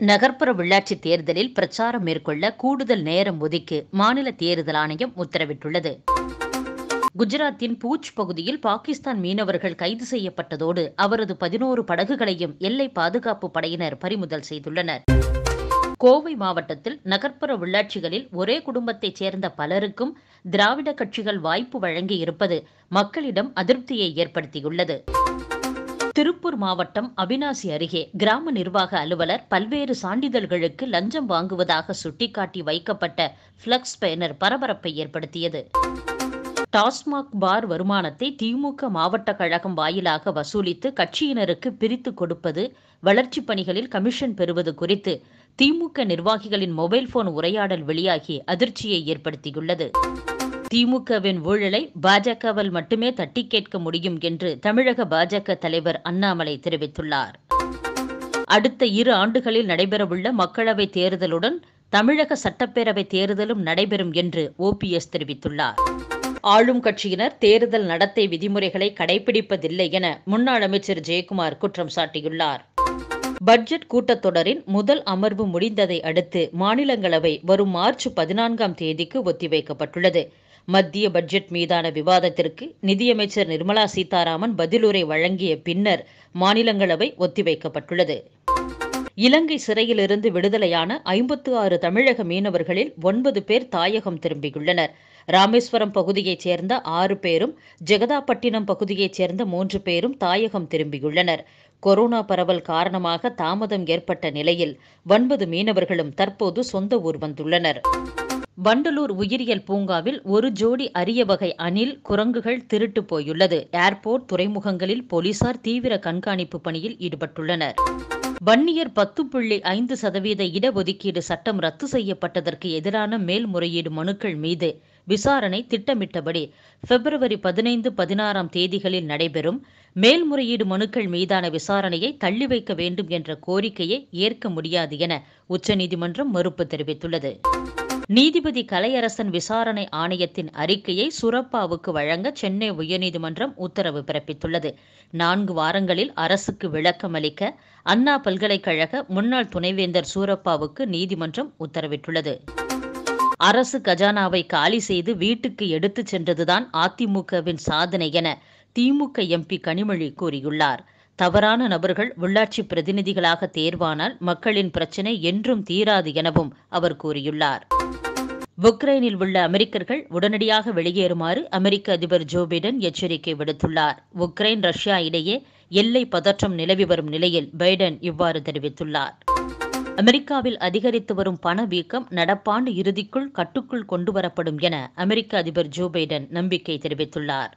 நகர்ப்புற உள்ளாட்சி தேர்தலில் பிரச்சாரம் மேற்கொள்ள கூடுதல் நேரம் ஒதுக்கி மாநில தேர்தல் ஆணையம் உத்தரவிட்டுள்ளது குஜராத்தின் பூஜ் பகுதியில் பாகிஸ்தான் மீனவர்கள் கைது செய்யப்பட்டதோடு அவரது பதினோரு படகுகளையும் எல்லை பாதுகாப்பு படையினர் பறிமுதல் செய்துள்ளனர் கோவை மாவட்டத்தில் நகர்ப்புற உள்ளாட்சிகளில் ஒரே குடும்பத்தைச் சேர்ந்த பலருக்கும் திராவிட கட்சிகள் வாய்ப்பு வழங்கி இருப்பது மக்களிடம் அதிருப்தியை ஏற்படுத்தியுள்ளது திருப்பூர் மாவட்டம் அவினாசி அருகே கிராம நிர்வாக அலுவலர் பல்வேறு சான்றிதழ்களுக்கு லஞ்சம் வாங்குவதாக சுட்டிக்காட்டி வைக்கப்பட்ட பிளக்ஸ் பேனர் பரபரப்பை ஏற்படுத்தியது டாஸ்மாக் பார் வருமானத்தை திமுக மாவட்ட கழகம் வாயிலாக வசூலித்து கட்சியினருக்கு பிரித்து கொடுப்பது வளர்ச்சிப் பணிகளில் கமிஷன் பெறுவது குறித்து திமுக நிர்வாகிகளின் மொபைல் போன் உரையாடல் வெளியாகி அதிர்ச்சியை ஏற்படுத்தியுள்ளது திமுகவின் ஊழலை பாஜகவால் மட்டுமே தட்டி கேட்க முடியும் என்று தமிழக பாஜக தலைவர் அண்ணாமலை தெரிவித்துள்ளார் அடுத்த இரு ஆண்டுகளில் நடைபெறவுள்ள மக்களவைத் தேர்தலுடன் தமிழக சட்டப்பேரவை தேர்தலும் நடைபெறும் என்று ஓபிஎஸ் தெரிவித்துள்ளார் ஆளும் கட்சியினர் தேர்தல் நடத்தை விதிமுறைகளை கடைபிடிப்பதில்லை என முன்னாள் அமைச்சர் ஜெயக்குமார் குற்றம் சாட்டியுள்ளார் பட்ஜெட் கூட்டத்தொடரின் முதல் அமர்வு முடிந்ததை அடுத்து மாநிலங்களவை வரும் மார்ச் பதினான்காம் தேதிக்கு ஒத்திவைக்கப்பட்டுள்ளது மத்திய பட்ஜெட் மீதான விவாதத்திற்கு நிதியமைச்சர் நிர்மலா சீதாராமன் பதிலுரை வழங்கிய பின்னர் மாநிலங்களவை ஒத்திவைக்கப்பட்டுள்ளது இலங்கை சிறையிலிருந்து விடுதலையான ஐம்பத்து ஆறு தமிழக மீனவர்களில் ஒன்பது பேர் தாயகம் திரும்பியுள்ளனர் ராமேஸ்வரம் பகுதியைச் சேர்ந்த ஆறு பேரும் ஜெகதாப்பட்டினம் பகுதியைச் சேர்ந்த மூன்று பேரும் தாயகம் திரும்பியுள்ளனர் கொரோனா பரவல் காரணமாக தாமதம் ஏற்பட்ட நிலையில் ஒன்பது மீனவர்களும் தற்போது சொந்த ஊர் வந்துள்ளனர் வண்டலூர் உயிரியல் பூங்காவில் ஒரு ஜோடி அரிய வகை அணில் குரங்குகள் திருட்டு போயுள்ளது ஏர்போர்ட் துறைமுகங்களில் போலீசார் தீவிர கண்காணிப்பு பணியில் ஈடுபட்டுள்ளனர் வன்னியர் பத்து புள்ளி ஐந்து சதவீத இடஒதுக்கீடு சட்டம் ரத்து செய்யப்பட்டதற்கு எதிரான மேல்முறையீடு மனுக்கள் மீது விசாரணை திட்டமிட்டபடி பிப்ரவரி பதினைந்து பதினாறாம் தேதிகளில் நடைபெறும் மேல்முறையீடு மனுக்கள் மீதான விசாரணையை தள்ளி வைக்க வேண்டும் என்ற கோரிக்கையை ஏற்க முடியாது என உச்சநீதிமன்றம் மறுப்பு தெரிவித்துள்ளது நீதிபதி கலையரசன் விசாரணை ஆணையத்தின் அறிக்கையை சுரப்பாவுக்கு வழங்க சென்னை உயர்நீதிமன்றம் உத்தரவு பிறப்பித்துள்ளது நான்கு வாரங்களில் அரசுக்கு விளக்கம் அளிக்க அண்ணா பல்கலைக்கழக முன்னாள் துணைவேந்தர் சூரப்பாவுக்கு நீதிமன்றம் உத்தரவிட்டுள்ளது அரசு கஜானாவை காலி செய்து வீட்டுக்கு எடுத்துச் சென்றதுதான் அதிமுகவின் சாதனை என திமுக எம்பி கனிமொழி கூறியுள்ளார் தவறான நபர்கள் உள்ளாட்சி பிரதிநிதிகளாக தேர்வானால் மக்களின் பிரச்சினை என்றும் தீராது எனவும் அவர் கூறியுள்ளார் உக்ரைனில் உள்ள அமெரிக்கர்கள் உடனடியாக வெளியேறுமாறு அமெரிக்க அதிபர் ஜோ பைடன் எச்சரிக்கை விடுத்துள்ளார் உக்ரைன் ரஷ்யா இடையே எல்லை பதற்றம் நிலவி வரும் நிலையில் பைடன் இவ்வாறு தெரிவித்துள்ளார் அமெரிக்காவில் அதிகரித்து வரும் பணவீக்கம் நடப்பாண்டு இறுதிக்குள் கட்டுக்குள் கொண்டுவரப்படும் என அமெரிக்க அதிபர் ஜோ பைடன் நம்பிக்கை தெரிவித்துள்ளார்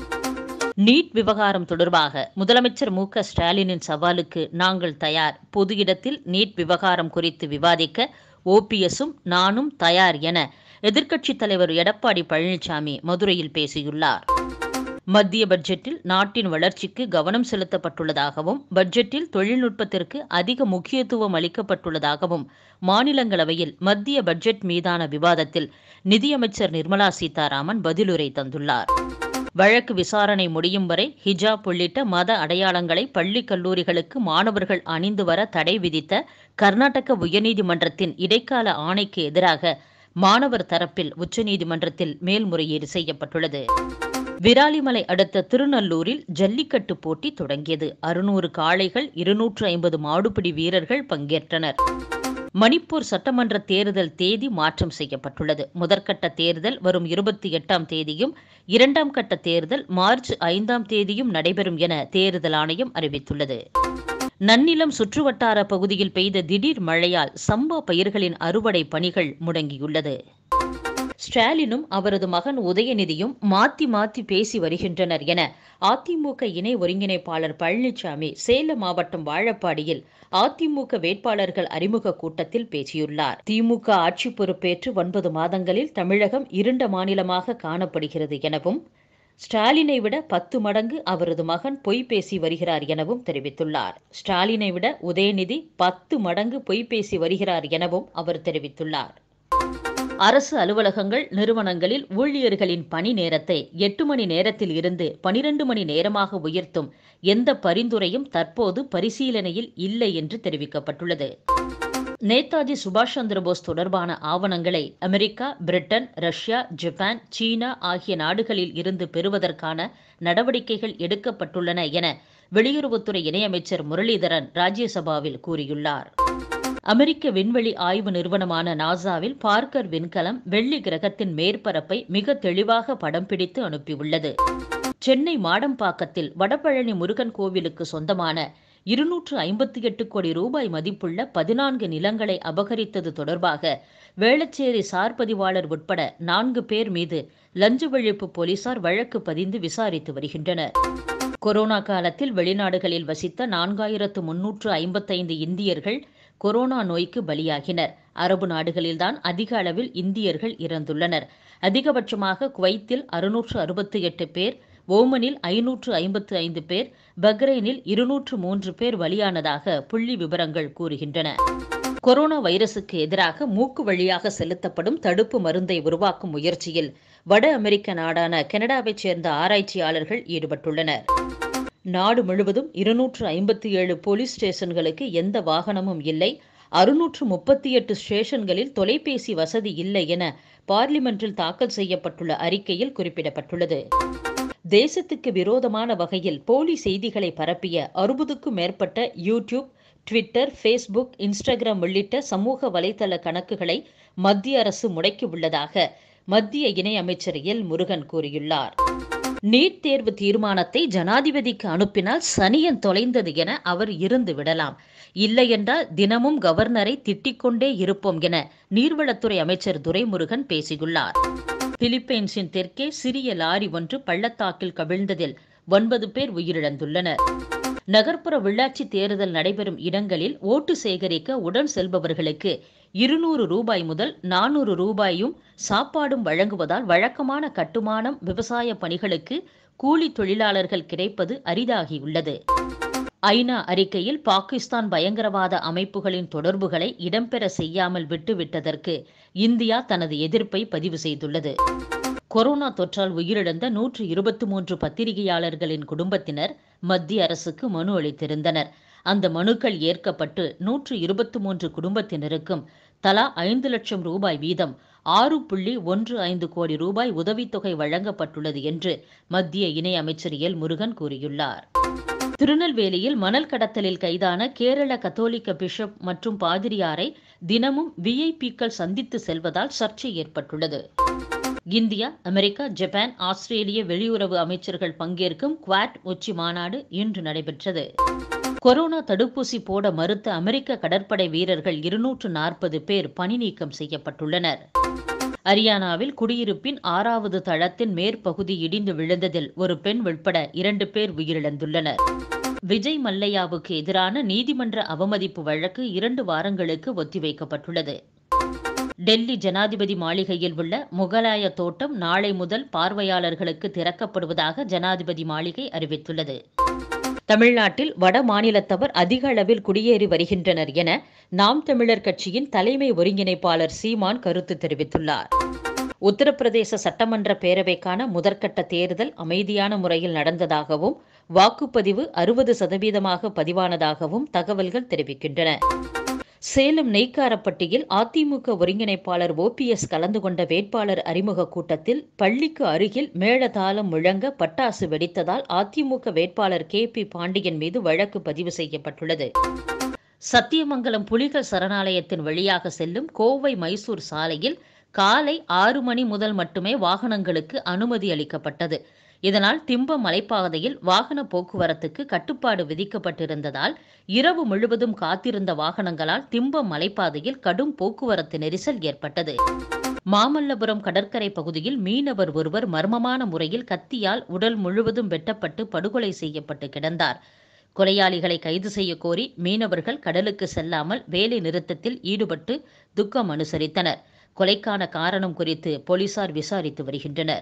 நீட் விவகாரம் தொடர்பாக முதலமைச்சர் மு க ஸ்டாலினின் சவாலுக்கு நாங்கள் தயார் பொது இடத்தில் நீட் விவகாரம் குறித்து விவாதிக்க ஓபிஎஸும் நானும் தயார் என எதிர்க்கட்சித் தலைவர் எடப்பாடி பழனிசாமி மதுரையில் பேசியுள்ளார் மத்திய பட்ஜெட்டில் நாட்டின் வளர்ச்சிக்கு கவனம் செலுத்தப்பட்டுள்ளதாகவும் பட்ஜெட்டில் தொழில்நுட்பத்திற்கு அதிக முக்கியத்துவம் அளிக்கப்பட்டுள்ளதாகவும் மாநிலங்களவையில் மத்திய பட்ஜெட் மீதான விவாதத்தில் நிதியமைச்சர் நிர்மலா சீதாராமன் பதிலுரை தந்துள்ளார் வழக்கு விசாரணை முடியும் வரை ஹிஜாப் உள்ளிட்ட மத அடையாளங்களை பள்ளி கல்லூரிகளுக்கு மாணவர்கள் அணிந்து வர தடை விதித்த கர்நாடக உயர்நீதிமன்றத்தின் இடைக்கால ஆணைக்கு எதிராக மாணவர் தரப்பில் உச்சநீதிமன்றத்தில் மேல்முறையீடு செய்யப்பட்டுள்ளது விராலிமலை அடுத்த திருநல்லூரில் ஜல்லிக்கட்டு போட்டி தொடங்கியது அறுநூறு காளைகள் இருநூற்று ஐம்பது மாடுபிடி வீரர்கள் பங்கேற்றனர் மணிப்பூர் சட்டமன்ற தேர்தல் தேதி மாற்றம் செய்யப்பட்டுள்ளது முதற்கட்ட தேர்தல் வரும் இருபத்தி எட்டாம் தேதியும் இரண்டாம் கட்ட தேர்தல் மார்ச் ஐந்தாம் தேதியும் நடைபெறும் என தேர்தல் ஆணையம் அறிவித்துள்ளது நன்னிலம் சுற்றுவட்டார பகுதியில் பெய்த திடீர் மழையால் சம்பா பயிர்களின் அறுவடை பணிகள் முடங்கியுள்ளது ஸ்டாலினும் அவரது மகன் உதயநிதியும் மாத்தி மாத்தி பேசி வருகின்றனர் என அதிமுக இணை ஒருங்கிணைப்பாளர் பழனிசாமி சேலம் மாவட்டம் வாழப்பாடியில் அதிமுக வேட்பாளர்கள் அறிமுக கூட்டத்தில் பேசியுள்ளார் திமுக ஆட்சி பொறுப்பேற்று ஒன்பது மாதங்களில் தமிழகம் இருண்ட மாநிலமாக காணப்படுகிறது எனவும் ஸ்டாலினை விட பத்து மடங்கு அவரது மகன் பொய் பேசி வருகிறார் எனவும் தெரிவித்துள்ளார் ஸ்டாலினை விட உதயநிதி பத்து மடங்கு பொய் பேசி வருகிறார் எனவும் அவர் தெரிவித்துள்ளார் அரசு அலுவலகங்கள் நிறுவனங்களில் ஊழியர்களின் பணி நேரத்தை எட்டு மணி நேரத்தில் இருந்து பனிரெண்டு மணி நேரமாக உயர்த்தும் எந்த பரிந்துரையும் தற்போது பரிசீலனையில் இல்லை என்று தெரிவிக்கப்பட்டுள்ளது நேதாஜி சுபாஷ் சந்திரபோஸ் தொடர்பான ஆவணங்களை அமெரிக்கா பிரிட்டன் ரஷ்யா ஜப்பான் சீனா ஆகிய நாடுகளில் இருந்து பெறுவதற்கான நடவடிக்கைகள் எடுக்கப்பட்டுள்ளன என வெளியுறவுத்துறை இணையமைச்சர் முரளிதரன் ராஜ்யசபாவில் கூறியுள்ளார் அமெரிக்க விண்வெளி ஆய்வு நிறுவனமான நாசாவில் பார்க்கர் விண்கலம் வெள்ளி கிரகத்தின் மேற்பரப்பை மிக தெளிவாக படம் பிடித்து அனுப்பியுள்ளது சென்னை மாடம்பாக்கத்தில் வடபழனி முருகன் கோவிலுக்கு சொந்தமான இருநூற்று ஐம்பத்தி எட்டு கோடி ரூபாய் மதிப்புள்ள பதினான்கு நிலங்களை அபகரித்தது தொடர்பாக வேளச்சேரி சார் பதிவாளர் உட்பட நான்கு பேர் மீது லஞ்ச ஒழிப்பு போலீசார் வழக்கு பதிந்து விசாரித்து வருகின்றனர் கொரோனா காலத்தில் வெளிநாடுகளில் வசித்த நான்காயிரத்து முன்னூற்று ஐம்பத்தைந்து இந்தியர்கள் கொரோனா நோய்க்கு பலியாகினர் அரபு நாடுகளில்தான் அதிக அளவில் இந்தியர்கள் இறந்துள்ளனர் அதிகபட்சமாக குவைத்தில் அறுநூற்று அறுபத்தி எட்டு பேர் ஓமனில் ஐநூற்று ஐம்பத்து ஐந்து பேர் பக்ரைனில் இருநூற்று மூன்று பேர் பலியானதாக புள்ளி விவரங்கள் கூறுகின்றன கொரோனா வைரசுக்கு எதிராக மூக்கு வழியாக செலுத்தப்படும் தடுப்பு மருந்தை உருவாக்கும் முயற்சியில் வட அமெரிக்க நாடான கனடாவைச் சேர்ந்த ஆராய்ச்சியாளர்கள் ஈடுபட்டுள்ளனர் நாடு முழுவதும் இருநூற்று ஐம்பத்தி ஏழு போலீஸ் ஸ்டேஷன்களுக்கு எந்த வாகனமும் இல்லை அறுநூற்று முப்பத்தி எட்டு ஸ்டேஷன்களில் தொலைபேசி வசதி இல்லை என பார்லிமென்றில் தாக்கல் செய்யப்பட்டுள்ள அறிக்கையில் குறிப்பிடப்பட்டுள்ளது தேசத்துக்கு விரோதமான வகையில் போலி செய்திகளை பரப்பிய அறுபதுக்கும் மேற்பட்ட யூடியூப் ட்விட்டர் ஃபேஸ்புக் இன்ஸ்டாகிராம் உள்ளிட்ட சமூக வலைதள கணக்குகளை மத்திய அரசு முடக்கியுள்ளதாக மத்திய இணையமைச்சர் எல் முருகன் கூறியுள்ளார் நீட் தேர்வு தீர்மானத்தை ஜனாதிபதிக்கு அனுப்பினால் சனியன் தொலைந்தது என அவர் இருந்து விடலாம் இல்லையென்றால் தினமும் கவர்னரை திட்டிக்கொண்டே இருப்போம் என நீர்வளத்துறை அமைச்சர் துரைமுருகன் பேசியுள்ளார் பிலிப்பைன்ஸின் தெற்கே சிறிய லாரி ஒன்று பள்ளத்தாக்கில் கவிழ்ந்ததில் ஒன்பது பேர் உயிரிழந்துள்ளனர் நகர்ப்புற உள்ளாட்சி தேர்தல் நடைபெறும் இடங்களில் ஓட்டு சேகரிக்க உடன் செல்பவர்களுக்கு இருநூறு ரூபாய் முதல் நானூறு ரூபாயும் சாப்பாடும் வழங்குவதால் வழக்கமான கட்டுமானம் விவசாய பணிகளுக்கு கூலி தொழிலாளர்கள் கிடைப்பது அரிதாகியுள்ளது ஐநா அறிக்கையில் பாகிஸ்தான் பயங்கரவாத அமைப்புகளின் தொடர்புகளை இடம்பெற செய்யாமல் விட்டுவிட்டதற்கு இந்தியா தனது எதிர்ப்பை பதிவு செய்துள்ளது கொரோனா தொற்றால் உயிரிழந்த நூற்று இருபத்தி மூன்று பத்திரிகையாளர்களின் குடும்பத்தினர் மத்திய அரசுக்கு மனு அளித்திருந்தனர் அந்த மனுக்கள் ஏற்கப்பட்டு நூற்று இருபத்தி மூன்று குடும்பத்தினருக்கும் தலா ஐந்து லட்சம் ரூபாய் வீதம் ஆறு புள்ளி ஒன்று ஐந்து கோடி ரூபாய் உதவித்தொகை வழங்கப்பட்டுள்ளது என்று மத்திய இணையமைச்சர் எல் முருகன் கூறியுள்ளார் திருநெல்வேலியில் மணல் கடத்தலில் கைதான கேரள கத்தோலிக்க பிஷப் மற்றும் பாதிரியாரை தினமும் விஐபிக்கள் சந்தித்து செல்வதால் சர்ச்சை ஏற்பட்டுள்ளது இந்தியா அமெரிக்கா ஜப்பான் ஆஸ்திரேலிய வெளியுறவு அமைச்சர்கள் பங்கேற்கும் குவாட் உச்சி மாநாடு இன்று நடைபெற்றது கொரோனா தடுப்பூசி போட மறுத்த அமெரிக்க கடற்படை வீரர்கள் இருநூற்று நாற்பது பேர் பணி நீக்கம் செய்யப்பட்டுள்ளனர் அரியானாவில் குடியிருப்பின் ஆறாவது தளத்தின் மேற்பகுதி இடிந்து விழுந்ததில் ஒரு பெண் உட்பட இரண்டு பேர் உயிரிழந்துள்ளனர் விஜய் மல்லையாவுக்கு எதிரான நீதிமன்ற அவமதிப்பு வழக்கு இரண்டு வாரங்களுக்கு ஒத்திவைக்கப்பட்டுள்ளது டெல்லி ஜனாதிபதி மாளிகையில் உள்ள முகலாய தோட்டம் நாளை முதல் பார்வையாளர்களுக்கு திறக்கப்படுவதாக ஜனாதிபதி மாளிகை அறிவித்துள்ளது தமிழ்நாட்டில் வட மாநிலத்தவர் அதிக அளவில் குடியேறி வருகின்றனர் என நாம் தமிழர் கட்சியின் தலைமை ஒருங்கிணைப்பாளர் சீமான் கருத்து தெரிவித்துள்ளார் உத்தரப்பிரதேச சட்டமன்ற பேரவைக்கான முதற்கட்ட தேர்தல் அமைதியான முறையில் நடந்ததாகவும் வாக்குப்பதிவு அறுபது சதவீதமாக பதிவானதாகவும் தகவல்கள் தெரிவிக்கின்றன சேலம் நெய்க்காரப்பட்டியில் அதிமுக ஒருங்கிணைப்பாளர் ஓபிஎஸ் கலந்து கொண்ட வேட்பாளர் அறிமுக கூட்டத்தில் பள்ளிக்கு அருகில் மேளதாளம் முழங்க பட்டாசு வெடித்ததால் அதிமுக வேட்பாளர் கே பி பாண்டியன் மீது வழக்கு பதிவு செய்யப்பட்டுள்ளது சத்தியமங்கலம் புலிகள் சரணாலயத்தின் வழியாக செல்லும் கோவை மைசூர் சாலையில் காலை ஆறு மணி முதல் மட்டுமே வாகனங்களுக்கு அனுமதி அளிக்கப்பட்டது இதனால் திம்பம் மலைப்பாதையில் வாகன போக்குவரத்துக்கு கட்டுப்பாடு விதிக்கப்பட்டிருந்ததால் இரவு முழுவதும் காத்திருந்த வாகனங்களால் திம்பம் மலைப்பாதையில் கடும் போக்குவரத்து நெரிசல் ஏற்பட்டது மாமல்லபுரம் கடற்கரை பகுதியில் மீனவர் ஒருவர் மர்மமான முறையில் கத்தியால் உடல் முழுவதும் வெட்டப்பட்டு படுகொலை செய்யப்பட்டு கிடந்தார் கொலையாளிகளை கைது செய்ய கோரி மீனவர்கள் கடலுக்கு செல்லாமல் வேலை நிறுத்தத்தில் ஈடுபட்டு துக்கம் அனுசரித்தனர் கொலைக்கான காரணம் குறித்து போலீசார் விசாரித்து வருகின்றனர்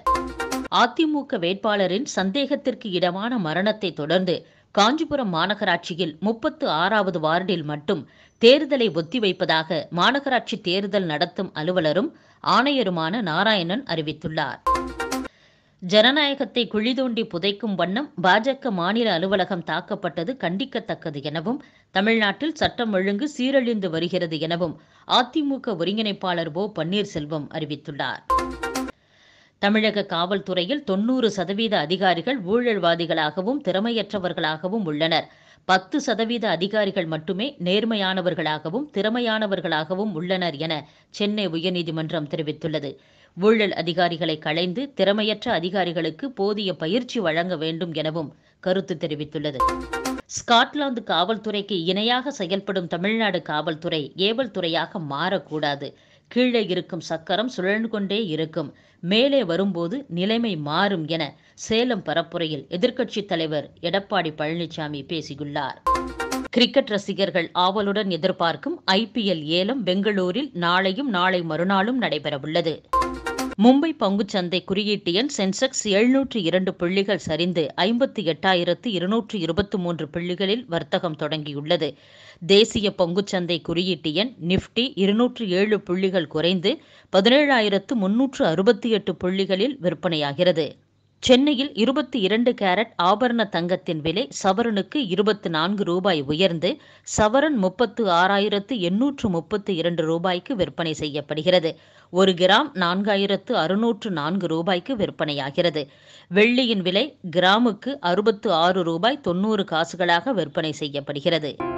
அதிமுக வேட்பாளரின் சந்தேகத்திற்கு இடமான மரணத்தை தொடர்ந்து காஞ்சிபுரம் மாநகராட்சியில் முப்பத்து ஆறாவது வார்டில் மட்டும் தேர்தலை ஒத்திவைப்பதாக மாநகராட்சி தேர்தல் நடத்தும் அலுவலரும் ஆணையருமான நாராயணன் அறிவித்துள்ளார் ஜனநாயகத்தை குழி தோண்டி புதைக்கும் வண்ணம் பாஜக மாநில அலுவலகம் தாக்கப்பட்டது கண்டிக்கத்தக்கது எனவும் தமிழ்நாட்டில் சட்டம் ஒழுங்கு சீரழிந்து வருகிறது எனவும் அதிமுக ஒருங்கிணைப்பாளர் ஓ பன்னீர்செல்வம் அறிவித்துள்ளார் தமிழக காவல்துறையில் தொன்னூறு சதவீத அதிகாரிகள் ஊழல்வாதிகளாகவும் திறமையற்றவர்களாகவும் உள்ளனர் பத்து சதவீத அதிகாரிகள் மட்டுமே நேர்மையானவர்களாகவும் திறமையானவர்களாகவும் உள்ளனர் என சென்னை உயர்நீதிமன்றம் தெரிவித்துள்ளது ஊழல் அதிகாரிகளை களைந்து திறமையற்ற அதிகாரிகளுக்கு போதிய பயிற்சி வழங்க வேண்டும் எனவும் கருத்து தெரிவித்துள்ளது ஸ்காட்லாந்து காவல்துறைக்கு இணையாக செயல்படும் தமிழ்நாடு காவல்துறை ஏவல் துறையாக மாறக்கூடாது கீழே இருக்கும் சக்கரம் சுழன்று கொண்டே இருக்கும் மேலே வரும்போது நிலைமை மாறும் என சேலம் பரப்புரையில் எதிர்க்கட்சித் தலைவர் எடப்பாடி பழனிசாமி பேசியுள்ளார் கிரிக்கெட் ரசிகர்கள் ஆவலுடன் எதிர்பார்க்கும் ஐபிஎல் ஏலம் பெங்களூரில் நாளையும் நாளை மறுநாளும் நடைபெறவுள்ளது மும்பை பங்குச்சந்தை குறியீட்டு எண் சென்செக்ஸ் எழுநூற்று இரண்டு புள்ளிகள் சரிந்து ஐம்பத்தி எட்டாயிரத்து இருநூற்று இருபத்தி மூன்று புள்ளிகளில் வர்த்தகம் தொடங்கியுள்ளது தேசிய பங்குச்சந்தை குறியீட்டு எண் நிப்டி இருநூற்று ஏழு புள்ளிகள் குறைந்து பதினேழாயிரத்து முன்னூற்று அறுபத்தி எட்டு புள்ளிகளில் விற்பனையாகிறது சென்னையில் இருபத்தி இரண்டு கேரட் ஆபரண தங்கத்தின் விலை சவரனுக்கு இருபத்தி நான்கு ரூபாய் உயர்ந்து சவரன் முப்பத்து ஆறாயிரத்து எண்ணூற்று முப்பத்து இரண்டு ரூபாய்க்கு விற்பனை செய்யப்படுகிறது ஒரு கிராம் நான்காயிரத்து அறுநூற்று நான்கு ரூபாய்க்கு விற்பனையாகிறது வெள்ளியின் விலை கிராமுக்கு அறுபத்து ஆறு ரூபாய் தொண்ணூறு காசுகளாக விற்பனை செய்யப்படுகிறது